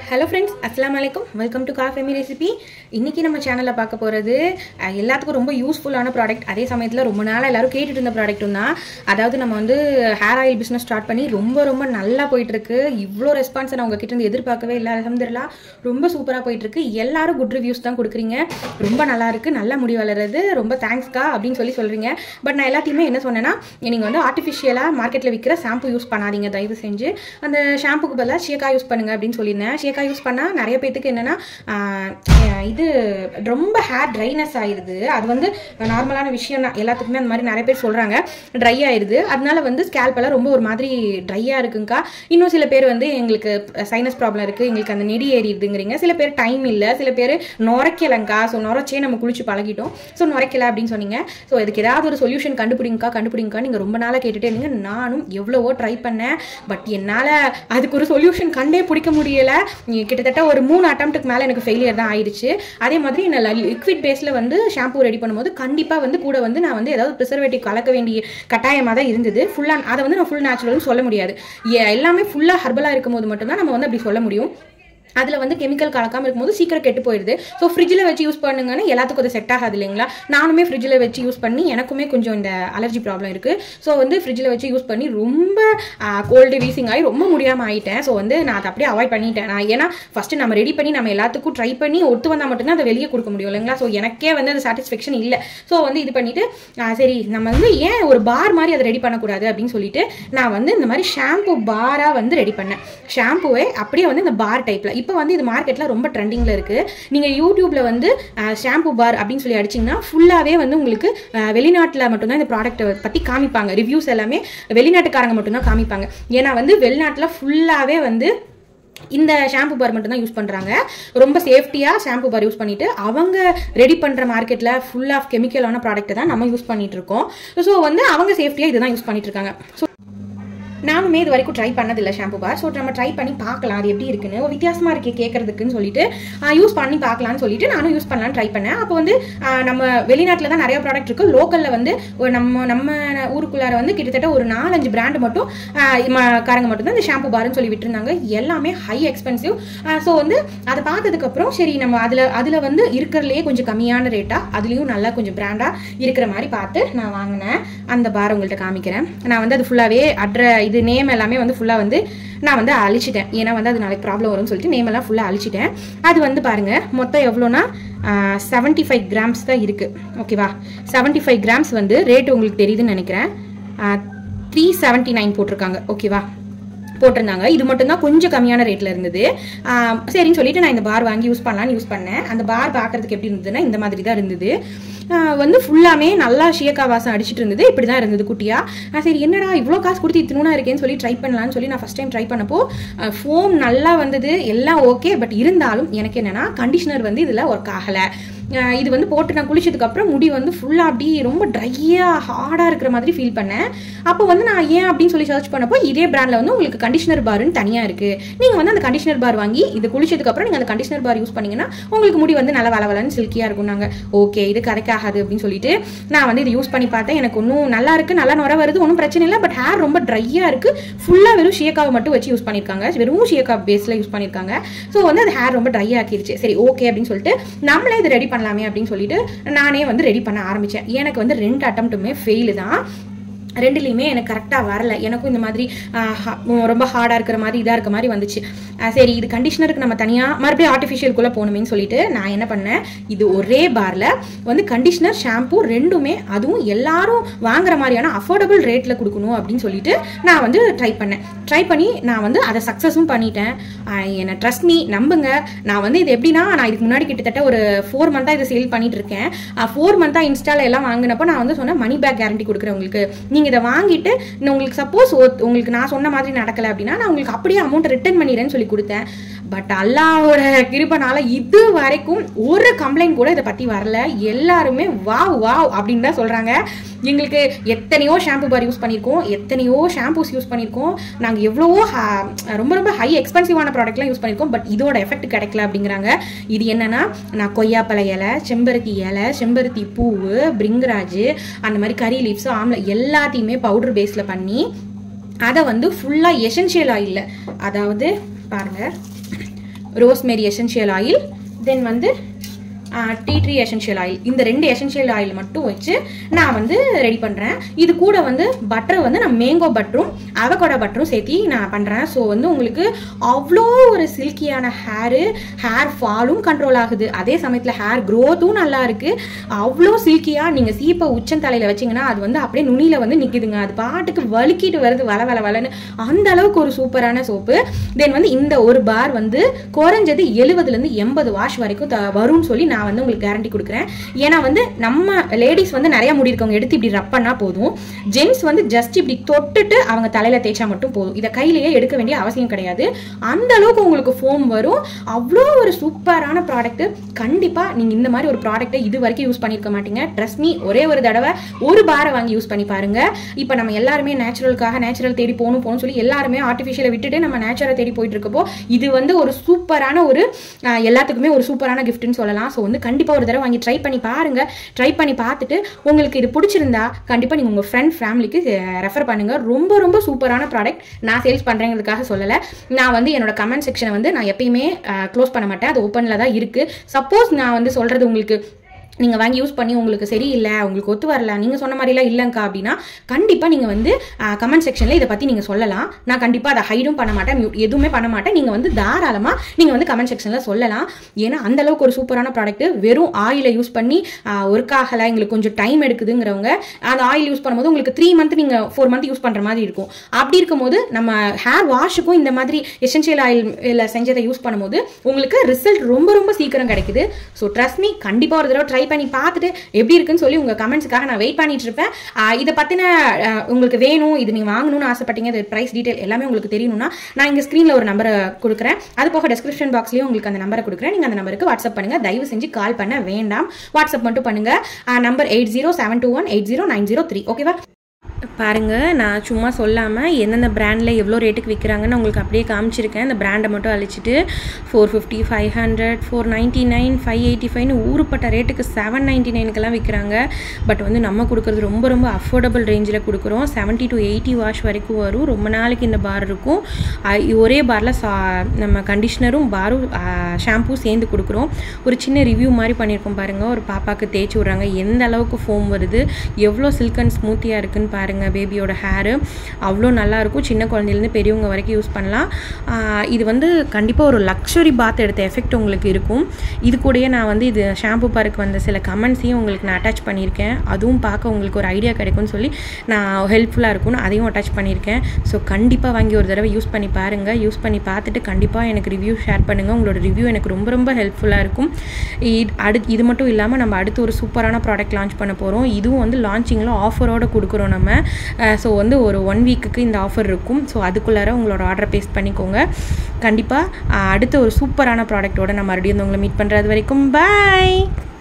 hello friends அஸ்லாம் வலைக்கம் welcome to காஃபெமி recipe இன்றைக்கி நம்ம சேனலில் பார்க்க போகிறது அஹ், எல்லாத்துக்கும் ரொம்ப யூஸ்ஃபுல்லான ப்ராடக்ட் அதே சமயத்தில் ரொம்ப நாளாக எல்லாரும் கேட்டுட்டு இருந்த ப்ராடக்ட்டும் தான் அதாவது நம்ம வந்து ஹேர் ஆயில் பிஸ்னஸ் ஸ்டார்ட் பண்ணி ரொம்ப ரொம்ப நல்லா போயிட்டுருக்கு இவ்வளோ ரெஸ்பான்ஸை நான் உங்ககிட்ட இருந்து எதிர்பார்க்கவே இல்லை அலமதுல்லா ரொம்ப சூப்பராக போயிட்டுருக்கு எல்லாரும் குட் ரிவ்யூஸ் தான் கொடுக்குறீங்க ரொம்ப நல்லா இருக்கு நல்லா முடி வளருது ரொம்ப தேங்க்ஸ்க்கா அப்படின்னு சொல்லி சொல்கிறீங்க பட் நான் எல்லாத்தையுமே என்ன சொன்னேன்னா நீங்கள் வந்து ஆர்டிஃபிஷியலாக மார்க்கெட்டில் விற்கிற ஷாம்பு யூஸ் பண்ணாதீங்க தயவு செஞ்சு அந்த ஷாம்புக்கு பதிலாக ஷேக்கா யூஸ் பண்ணுங்க அப்படின்னு சொல்லியிருந்தேன் ஷேக்கா யூஸ் பண்ணால் நிறைய பேத்துக்கு என்னென்னா இது ரொம்ப ஹேர் ட்ரைனஸ் ஆயிடுது அது வந்து நார்மலான விஷயம் தான் எல்லாத்துக்குமே அந்த மாதிரி நிறைய பேர் சொல்கிறாங்க ட்ரை ஆயிடுது அதனால வந்து scalp எல்லாம் ரொம்ப ஒரு மாதிரி ட்ரையாக இருக்குங்கக்கா இன்னும் சில பேர் வந்து எங்களுக்கு சைனஸ் ப்ராப்ளம் இருக்குது எங்களுக்கு அந்த நெடி ஏறிடுதுங்கிறீங்க சில பேர் டைம் இல்லை சில பேர் நுரைக்கலங்கா ஸோ நுரைச்சே நம்ம குளிச்சு பழகிட்டோம் ஸோ நுரைக்கல அப்படின்னு சொன்னீங்க ஸோ இதுக்கு ஏதாவது ஒரு சொல்யூஷன் கண்டுபிடிங்கக்கா கண்டுபிடிங்கக்கா நீங்கள் ரொம்ப நாளாக கேட்டுட்டே இருந்தீங்க நானும் எவ்வளவோ ட்ரை பண்ணேன் பட் என்னால் அதுக்கு ஒரு சொல்யூஷன் கண்டே பிடிக்க முடியல நீ கிட்டத்தட்ட ஒரு மூணு அட்டம்ப்ட்டுக்கு மேலே எனக்கு ஃபெயிலியர் தான் ஆயிடுச்சு அதே மாதிரி நான் லிக்விட் பேஸில் வந்து ஷாம்பு ரெடி பண்ணும்போது கண்டிப்பாக வந்து கூட வந்து நான் வந்து ஏதாவது ப்ரிசர்வேட்டிவ் கலக்க வேண்டிய கட்டாயமாக தான் இருந்தது ஃபுல்லாக அதை வந்து நான் ஃபுல் நேச்சுரல்னு சொல்ல முடியாது எ- எல்லாமே ஃபுல்லாக ஹர்பலாக இருக்கும்போது மட்டும்தான் நம்ம வந்து அப்படி சொல்ல முடியும் அதில் வந்து கெமிக்கல் கலக்காமல் இருக்கும்போது சீக்கிரம் கெட்டு போயிடுது ஸோ ஃப்ரிட்ஜில் வச்சு யூஸ் பண்ணுங்கன்னு எல்லாத்துக்கும் அது செட் ஆகாது இல்லைங்களா நானுமே ஃப்ரிட்ஜில் வச்சு யூஸ் பண்ணி எனக்குமே கொஞ்சம் இந்த அலர்ஜி ப்ராப்ளம் இருக்குது ஸோ வந்து ஃப்ரிட்ஜில் வச்சு யூஸ் பண்ணி ரொம்ப கோல்டு வீசிங் ஆகி ரொம்ப முடியாமல் ஆயிட்டேன் ஸோ வந்து நான் அதை அப்படியே அவாய்ட் பண்ணிட்டேன் நான் ஏன்னா ஃபஸ்ட்டு நம்ம ரெடி பண்ணி நம்ம எல்லாத்துக்கும் ட்ரை பண்ணி ஒத்து வந்தால் மட்டும்தான் அதை வெளியே கொடுக்க முடியும் இல்லைங்களா ஸோ எனக்கே வந்து அது சாட்டிஸ்ஃபேக்ஷன் இல்லை ஸோ வந்து இது பண்ணிட்டு ஆ, சரி நம்ம வந்து ஏன் ஒரு பார் மாதிரி அதை ரெடி பண்ணக்கூடாது அப்படின்னு சொல்லிட்டு நான் வந்து இந்த மாதிரி ஷாம்பு பாராக வந்து ரெடி பண்ணேன் ஷாம்புவே அப்படியே வந்து இந்த பார் டைப்பில் இப்போ வந்து இது மார்க்கெட்டில் ரொம்ப ட்ரெண்டிங்கில் இருக்குது நீங்கள் யூடியூப்பில் வந்து ஷாம்பு பார் அப்படின்னு சொல்லி அடிச்சிங்கன்னா ஃபுல்லாகவே வந்து உங்களுக்கு வெளிநாட்டில் மட்டும்தான் இந்த ப்ராடக்ட்டை பற்றி காமிப்பாங்க ரிவ்யூஸ் எல்லாமே வெளிநாட்டுக்காரங்க மட்டும்தான் காமிப்பாங்க ஏன்னா வந்து வெளிநாட்டில் ஃபுல்லாகவே வந்து இந்த ஷாம்பு பார் மட்டும் தான் யூஸ் பண்ணுறாங்க ரொம்ப சேஃப்டியாக ஷாம்பு பார் யூஸ் பண்ணிட்டு அவங்க ரெடி பண்ணுற மார்க்கெட்டில் ஃபுல் ஆஃப் கெமிக்கலான ப்ராடக்ட்டை தான் நம்ம யூஸ் பண்ணிட்டு இருக்கோம் ஸோ வந்து அவங்க சேஃப்டியாக இதுதான் யூஸ் பண்ணிட்டு இருக்காங்க ஸோ நானுமே இது வரைக்கும் ட்ரை பண்ணதில்லை ஷாம்பு பார் ஸோ நம்ம ட்ரை பண்ணி பார்க்கலாம் அது எப்படி இருக்குன்னு ஒரு வித்தியாசமாக இருக்கே கேட்கறதுக்குன்னு சொல்லிட்டு யூஸ் பண்ணி பார்க்கலாம்னு சொல்லிட்டு நானும் யூஸ் பண்ணலாம்னு ட்ரை பண்ணேன் அப்போ வந்து ஆஹ் நம்ம வெளிநாட்டில் தான் நிறைய ப்ராடக்ட் இருக்கு லோக்கலில் வந்து ஒரு நம்ம நம்ம ஊருக்குள்ளார வந்து கிட்டத்தட்ட ஒரு நாலஞ்சு பிராண்ட் மட்டும் ஆஹ் ம- காரங்க மட்டும் தான் இந்த ஷாம்பு பார்னு சொல்லி விட்டுருந்தாங்க எல்லாமே ஹை எக்ஸ்பென்சிவ் ஸோ வந்து அதை பார்த்ததுக்கப்புறம் சரி நம்ம அதில் அதில் வந்து இருக்கிறதுலையே கொஞ்சம் கம்மியான ரேட்டாக அதுலேயும் நல்லா கொஞ்சம் பிராண்டாக இருக்கிற மாதிரி பார்த்து நான் வாங்கினேன் அந்த பார் உங்கள்கிட்ட காமிக்கிறேன் நான் வந்து அது ஃபுல்லாகவே அட்ர இது நேம் எல்லாமே வந்து ஃபுல்லாக வந்து நான் வந்து அழிச்சிட்டேன் ஏன்னா வந்து அது நாளைக்கு ப்ராப்ளம் வரும்னு சொல்லிட்டு நேம் எல்லாம் ஃபுல்லாக அழிச்சிட்டேன் அது வந்து பாருங்க மொத்தம் எவ்வளோனா செவன்ட்டி ஃபைவ் கிராம்ஸ் தான் இருக்குது ஓகேவா செவன்ட்டி ஃபைவ் கிராம்ஸ் வந்து ரேட் உங்களுக்கு தெரியுதுன்னு நினைக்கிறேன் த்ரீ செவன்ட்டி நைன் போட்டிருக்காங்க ஓகேவா போட்டிருந்தாங்க இது மட்டும்தான் கொஞ்சம் கம்மியான ரேட்ல இருந்தது ஆஹ் சரின்னு சொல்லிட்டு நான் இந்த பார் வாங்கி யூஸ் பண்ணலாம்னு யூஸ் பண்ணேன் அந்த பார் பார்க்கறதுக்கு எப்படி இருந்ததுன்னா இந்த மாதிரி தான் இருந்தது ஆஹ் வந்து ஃபுல்லாமே நல்லா ஷியக்கா வாசம் அடிச்சிட்டு இருந்தது இப்படி தான் இருந்தது குட்டியா ஆஹ் சரி என்னடா இவ்வளோ காசு கொடுத்து இத்தனூனா இருக்கேன்னு சொல்லி ட்ரை பண்ணலாம்னு சொல்லி நான் ஃபஸ்ட் டைம் ட்ரை பண்ணப்போ ஃபோம் நல்லா வந்தது எல்லாம் ஓகே பட் இருந்தாலும் எனக்கு என்னன்னா கண்டிஷனர் வந்து இதில் ஒர்க் ஆகலை ஆஹ் இது வந்து போட்டு நான் குளிச்சதுக்கு அப்புறம் முடி வந்து ஃபுல்லாக அப்படியே ரொம்ப ட்ரையாக ஹார்டாக இருக்கிற மாதிரி ஃபீல் பண்ணேன் அப்போ வந்து நான் ஏன் அப்படின்னு சொல்லி சர்ச் பண்ணப்போ இதே பிராண்டில் வந்து உங்களுக்கு கண்டிஷனர் பார்னு தனியாக இருக்குது நீங்கள் வந்து அந்த கண்டிஷனர் பார் வாங்கி இது குளிச்சதுக்கு அப்புறம் நீங்கள் அந்த கண்டிஷனர் பார் யூஸ் பண்ணீங்கன்னா உங்களுக்கு முடி வந்து நல்லா வளவலன்னு சில்கியாக இருக்கும் நாங்கள் ஓகே இது கரெக்டாகாது அப்படின்னு சொல்லிட்டு நான் வந்து இது யூஸ் பண்ணி பார்த்தேன் எனக்கு ஒன்றும் நல்லா இருக்கு நல்லா நுர வருது ஒன்றும் பிரச்சனை இல்லை பட் ஹேர் ரொம்ப ட்ரையாக இருக்குது ஃபுல்லாக வெறும் ஷியக்காவை மட்டும் வச்சு யூஸ் பண்ணியிருக்காங்க வெறும் ஷியக்கா பேஸில் யூஸ் பண்ணியிருக்காங்க ஸோ வந்து அது ஹேர் ரொம்ப ட்ரை ஆக்கிருச்சு சரி ஓகே அப்படின்னு சொல்லிட்டு நம்மளே இது ரெடி பண்ணலாமே அப்படின்னு சொல்லிட்டு நானே வந்து ரெடி பண்ண ஆரம்பித்தேன் எனக்கு வந்து ரெண்டு அட்டம்ப்ட்டுமே ஃபெயிலு தான் ரெண்டுலேயுமே எனக்கு கரெக்டாக வரல எனக்கும் இந்த மாதிரி ஆஹ், ஹ- ரொம்ப ஹார்டாக இருக்கிற மாதிரி இதாக இருக்க மாதிரி வந்துச்சு ஆஹ், சரி இது கண்டிஷனருக்கு நம்ம தனியாக மறுபடியும் ஆர்டிஃபிஷியல்குள்ளே போகணுமேன்னு சொல்லிட்டு நான் என்ன பண்ணேன் இது ஒரே பாரில் வந்து கண்டிஷனர் ஷாம்பு ரெண்டுமே அதுவும் எல்லாரும் வாங்குற மாதிரியான அஃபோர்டபுள் ரேட்டில் கொடுக்கணும் அப்படின்னு சொல்லிட்டு நான் வந்து ட்ரை பண்ணேன் ட்ரை பண்ணி நான் வந்து அதை சக்ஸஸும் பண்ணிட்டேன் ஆஹ், என்னை ட்ரஸ்ட் மீ நம்புங்க நான் வந்து இது எப்படின்னா நான் இதுக்கு முன்னாடி கிட்டத்தட்ட ஒரு ஃபோர் மந்த்தாக இதை சேல் பண்ணிட்டு இருக்கேன் ஃபோர் மந்த்தாக இன்ஸ்டால எல்லாம் வாங்கினப்போ நான் வந்து சொன்னேன் மணி பேக் கேரண்டி கொடுக்குறேன் உங்களுக்கு நீங்கள் இதை வாங்கிட்டு இன்னும் உங்களுக்கு சப்போஸ் உங்களுக்கு நான் சொன்ன மாதிரி நடக்கலை அப்படின்னா நான் உங்களுக்கு அப்படியே அமௌண்ட் ரிட்டர்ன் பண்ணிடுறேன்னு சொல்லி கொடுத்தேன் பட் அல்லாவோட கிருபனால இது வரைக்கும் ஒரு கம்ப்ளைண்ட் கூட இதை பற்றி வரல எல்லாருமே வாவ் வாவ் அப்படின்னு தான் சொல்கிறாங்க எங்களுக்கு எத்தனையோ ஷாம்பு பார் யூஸ் பண்ணியிருக்கோம் எத்தனையோ ஷாம்பூஸ் யூஸ் பண்ணியிருக்கோம் நாங்கள் எவ்வளவோ ha- ரொம்ப ரொம்ப ஹை எக்ஸ்பென்சிவான ப்ராடக்ட்லாம் யூஸ் பண்ணியிருக்கோம் பட் இதோட எஃபெக்ட் கிடைக்கல அப்படிங்கிறாங்க இது என்னன்னா நான் கொய்யாப்பழ இலை செம்பருத்தி இலை செம்பருத்தி பூவு பிரிங்கராஜ் அந்த மாதிரி கறி லீவ்ஸ் ஆம்ல எல்லாத்தையுமே பவுடர் பேஸில் பண்ணி அதை வந்து ஃபுல்லாக எசென்ஷியல் ஆயில் அதாவது பாருங்க ரோஸ்மேரி எசென்ஷியல் ஆயில் தென் வந்து டீ ட்ரீ எசென்ஷியல் ஆயில் இந்த ரெண்டு எசென்ஷியல் ஆயில் மட்டும் வச்சு நான் வந்து ரெடி பண்ணுறேன் இது கூட வந்து பட்டர் வந்து நான் மேங்கோ பட்டரும் அவகோடா பட்டரும் சேர்த்தி நான் பண்ணுறேன் ஸோ வந்து உங்களுக்கு அவ்வளோ ஒரு சில்கியான ஹேரு ஹேர் ஃபாலும் கண்ட்ரோல் ஆகுது அதே சமயத்தில் ஹேர் க்ரோத்தும் நல்லா இருக்கு அவ்வளோ சில்கியாக நீங்கள் சீப்பை உச்சந்தலையில் வச்சிங்கன்னா அது வந்து அப்படியே நுனியில் வந்து நிற்கிதுங்க அது பாட்டுக்கு வலிக்கிட்டு வருது வள வள வளன்னு அந்த அளவுக்கு ஒரு சூப்பரான சோப்பு தென் வந்து இந்த ஒரு பார் வந்து குறைஞ்சது எழுபதுலேருந்து எண்பது வாஷ் வரைக்கும் த- வரும்னு சொல்லி நான் வந்து உங்களுக்கு கேரண்டி கொடுக்குறேன் ஏன்னா வந்து நம்ம லேடிஸ் வந்து நிறைய முடி இருக்கவங்க எடுத்து இப்படி ரப் பண்ணா போதும் ஜென்ஸ் வந்து ஜஸ்ட் இப்படி தொட்டுட்டு அவங்க தலையில தேய்ச்சா மட்டும் போதும் இதை கையிலேயே எடுக்க வேண்டிய அவசியம் கிடையாது அந்த அளவுக்கு உங்களுக்கு ஃபோம் வரும் அவ்வளோ ஒரு சூப்பரான ப்ராடக்ட் கண்டிப்பா நீங்க இந்த மாதிரி ஒரு ப்ராடக்ட்டை இது வரைக்கும் யூஸ் பண்ணியிருக்க மாட்டீங்க ட்ரஸ்ட் மீ ஒரே ஒரு தடவை ஒரு பாரை வாங்கி யூஸ் பண்ணி பாருங்க இப்போ நம்ம எல்லாருமே நேச்சுரலுக்காக நேச்சுரல் தேடி போகணும் போகணும் சொல்லி எல்லாருமே ஆர்டிஃபிஷியலை விட்டுட்டு நம்ம நேச்சுரல் தேடி போயிட்டு இருக்கப்போ இது வந்து ஒரு சூப்பரான ஒரு ஆஹ், எல்லாத்துக்குமே ஒரு சூப்பரான கிஃப்ட்னு சொல்லலாம் ஸோ வந்து கண்டிப்பாக ஒரு தடவை வாங்கி ட்ரை பண்ணி பாருங்க ட்ரை பண்ணி பார்த்துட்டு உங்களுக்கு இது பிடிச்சிருந்தா கண்டிப்பாக நீங்கள் உங்கள் ஃப்ரெண்ட் ஃபேமிலிக்கு ரெஃபர் பண்ணுங்க ரொம்ப ரொம்ப சூப்பரான ப்ராடக்ட் நான் சேல்ஸ் பண்ணுறேங்கிறதுக்காக சொல்லலை நான் வந்து என்னோட கமெண்ட் செக்ஷனை வந்து நான் எப்பயுமே க்ளோஸ் பண்ண மாட்டேன் அது ஓப்பனில் தான் இருக்குது சப்போஸ் நான் வந்து சொல்கிறது உங்களுக்கு நீங்கள் வாங்கி யூஸ் பண்ணி உங்களுக்கு சரியில்லை உங்களுக்கு ஒத்து வரல நீங்கள் சொன்ன மாதிரிலாம் இல்லைங்க்கா அப்படின்னா கண்டிப்பாக நீங்கள் வந்து கமெண்ட் செக்ஷனில் இதை பற்றி நீங்கள் சொல்லலாம் நான் கண்டிப்பாக அதை ஹைடும் பண்ண மாட்டேன் mute எதுவுமே பண்ண மாட்டேன் நீங்கள் வந்து தாராளமாக நீங்கள் வந்து கமெண்ட் செக்ஷனில் சொல்லலாம் ஏன்னா அந்த அளவுக்கு ஒரு சூப்பரான ப்ராடக்ட் வெறும் ஆயிலை யூஸ் பண்ணி ஒர்க் ஆகலை எங்களுக்கு கொஞ்சம் டைம் எடுக்குதுங்கிறவங்க அந்த ஆயில் யூஸ் பண்ணும்போது உங்களுக்கு த்ரீ மந்த் நீங்கள் ஃபோர் மந்த் யூஸ் பண்ணுற மாதிரி இருக்கும் அப்படி இருக்கும்போது நம்ம ஹேர் வாஷுக்கும் இந்த மாதிரி எசென்ஷியல் ஆயில் செஞ்சதை யூஸ் பண்ணும்போது உங்களுக்கு ரிசல்ட் ரொம்ப ரொம்ப சீக்கிரம் கிடைக்குது ஸோ ட்ரஸ்ட் மீ கண்டிப்பாக ஒரு தடவை ட்ரை பண்ணி பார்த்துட்டு எப்படி இருக்குன்னு சொல்லி உங்கள் கமெண்ட்ஸுக்காக நான் வெயிட் பண்ணிட்டு இருப்பேன் ஆஹ் இதை பற்றின உங்களுக்கு வேணும் இது நீங்கள் வாங்கணும்னு ஆசைப்பட்டீங்க இது ப்ரைஸ் டீட்டெயில் எல்லாமே உங்களுக்கு தெரியணும்னா நான் இங்கே ஸ்க்ரீனில் ஒரு நம்பரை கொடுக்குறேன் அது போக டெஸ்கிரிப்ஷன் பாக்ஸ்லேயும் உங்களுக்கு அந்த நம்பரை கொடுக்குறேன் நீங்கள் அந்த நம்பருக்கு வாட்ஸ்அப் பண்ணுங்கள் தயவு செஞ்சு கால் பண்ண வேண்டாம் வாட்ஸ்அப் மட்டும் பண்ணுங்கள் number eight zero seven two one eight zero nine zero three ஓகேவா பாருங்க நான் சும்மா சொல்லாமல் எந்தெந்த பிராண்டில் எவ்வளோ ரேட்டுக்கு விற்கிறாங்கன்னு உங்களுக்கு அப்படியே காமிச்சிருக்கேன் இந்த பிராண்டை மட்டும் அழிச்சிட்டு four fifty five hundred four ninety nine five eighty ஃபைவ்னு ஊருப்பட்ட ரேட்டுக்கு செவன் நைன்ட்டி நைனுக்கெல்லாம் விற்கிறாங்க பட் வந்து நம்ம கொடுக்குறது ரொம்ப ரொம்ப அஃபோர்டபுள் ரேஞ்சில் கொடுக்குறோம் செவன்ட்டி டு எயிட்டி வாஷ் வரைக்கும் வரும் ரொம்ப நாளைக்கு இந்த பார் இருக்கும் அஹ் ஒரே பாரில் சா நம்ம கண்டிஷ்னரும் பாரும் ஷாம்பூ சேர்ந்து கொடுக்குறோம் ஒரு சின்ன ரிவ்யூ மாதிரி பண்ணியிருக்கோம் பாருங்கள் ஒரு பாப்பாவுக்கு தேய்ச்சி விட்றாங்க எந்த அளவுக்கு ஃபோம் வருது எவ்வளோ சில்க் அண்ட் ஸ்மூத்தியாக இருக்குன்னு பாருங்கள் பேபியோட ஹேரு அவ்வளோ நல்லாயிருக்கும் சின்ன குழந்தையிலேருந்து பெரியவங்க வரைக்கும் யூஸ் பண்ணலாம் ஆஹ் இது வந்து கண்டிப்பாக ஒரு லக்ஸுரி பாத் எடுத்த எஃபெக்ட் உங்களுக்கு இருக்கும் இது கூடயே நான் வந்து இது ஷாம்பு பார்க்கு வந்த சில கமெண்ட்ஸையும் உங்களுக்கு நான் அட்டாச் பண்ணியிருக்கேன் அதுவும் பார்க்க உங்களுக்கு ஒரு ஐடியா கிடைக்கும்னு சொல்லி நான் ஹெல்ப்ஃபுல்லாக இருக்கும்னு அதையும் அட்டாச் பண்ணியிருக்கேன் ஸோ கண்டிப்பாக வாங்கி ஒரு தடவை யூஸ் பண்ணி பாருங்கள் யூஸ் பண்ணி பார்த்துட்டு கண்டிப்பாக எனக்கு ரிவ்யூ ஷேர் பண்ணுங்கள் உங்களோட ரிவ்யூ எனக்கு ரொம்ப ரொம்ப ஹெல்ப்ஃபுல்லாக இருக்கும் இது அடுத்து இது மட்டும் இல்லாமல் நம்ம அடுத்து ஒரு சூப்பரான ப்ராடக்ட் லான்ச் பண்ண போகிறோம் இதுவும் வந்து லான்ச்சிங்கில் ஆஃபரோட கொடுக்குறோம் நம்ம ஸோ வந்து ஒரு ஒன் வீக்குக்கு இந்த ஆஃபர் இருக்கும் ஸோ அதுக்குள்ளார உங்களோட ஆர்டர் பேஸ்ட் பண்ணிக்கோங்க கண்டிப்பாக அடுத்த ஒரு சூப்பரான ப்ராடக்ட்டோட நான் மறுபடியும் வந்து உங்களை மீட் பண்ணுறது வரைக்கும் பாய்